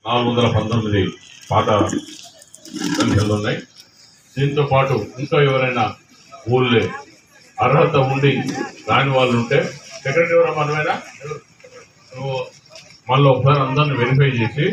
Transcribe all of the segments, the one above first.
నాలుగు వందల పంతొమ్మిది పాత పెన్షన్లు ఉన్నాయి దీంతో పాటు ఇంకా ఎవరైనా ఊళ్ళే అర్హత ఉండి రాని వాళ్ళు ఉంటే సెక్రటరీ ఎవరో మనమేనా నువ్వు మళ్ళీ ఒకసారి అందరిని వెరిఫై చేసి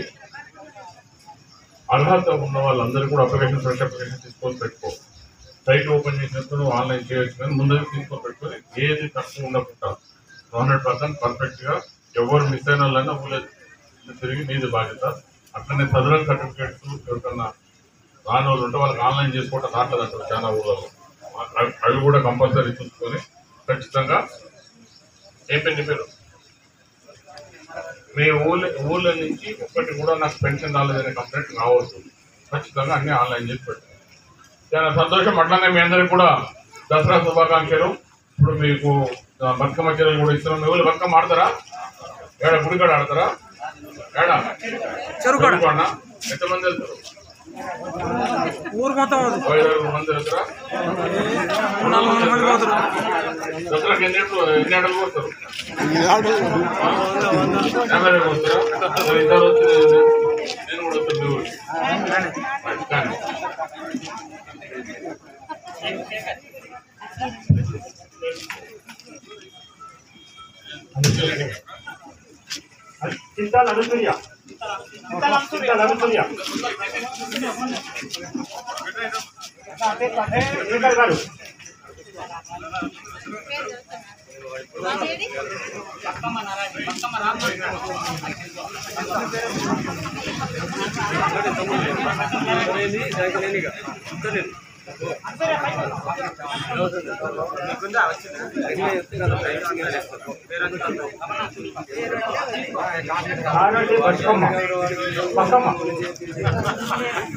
అర్హత ఉన్న వాళ్ళందరూ కూడా అప్లికేషన్ ఫ్రెష్ అప్లికేషన్ తీసుకొని పెట్టుకో సైట్ ఓపెన్ చేసినప్పుడు నువ్వు ఆన్లైన్ చేయొచ్చు కానీ ముందు తీసుకొని పెట్టుకొని ఏది తక్కువ ఉండకుండా హండ్రెడ్ పర్సెంట్ పర్ఫెక్ట్గా ఎవరు మిస్ అయిన వాళ్ళైనా ఊళ్ళో తిరిగి నీది బాధ్యత అట్లనే సదరన్ సర్టిఫికేట్స్ ఎవరికన్నా రాని వాళ్ళు ఉంటే వాళ్ళకి ఆన్లైన్ చేసుకోవటం రావట్లేదు అసలు చాలా ఊళ్ళలో అవి- అవి కూడా కంపల్సరీ చూసుకొని ఖచ్చితంగా ఏం పెళ్లి పేరు మీ ఊళ్ళో ఊళ్ళో నుంచి ఒక్కటి కూడా నాకు పెన్షన్ రాలేదనే కంప్లైంట్ రావద్దు ఖచ్చితంగా అన్ని ఆన్లైన్ చేసి పెట్టు చాలా సంతోషం అట్లనే మీ అందరికి కూడా దసరా శుభాకాంక్షలు ఇప్పుడు మీకు ఆ, బతుకమ్మ చీరలు కూడా ఇస్తున్నాం మీ ఊళ్ళో బతుకమ్మ ఆడతారా ఏడ గుడికాడ ఆడతారా ఏడ చెరుకాడ చెరుకువాడనా? ఎంతమంది వెళ్తారు ఊరు మొత్తం అది ఓ ఇరవై ఐదు మంది వెళ్తారా నాలుగు వందల మంది పోతారు దసరాకి ఎన్ని ఏళ్ళు ఎన్ని ఆటలు పోస్తారు యాభై వేలు పోస్తారా మరి ఇద్దరు వచ్చి నేను కూడా వస్తాను మీ ఊరికి మరి కానీ చింతాల అనుసూయ చింతాల అనుసూయ శేఖర్ గారు ఆరోగ్య బతుకమ్మ బతుకమ్మ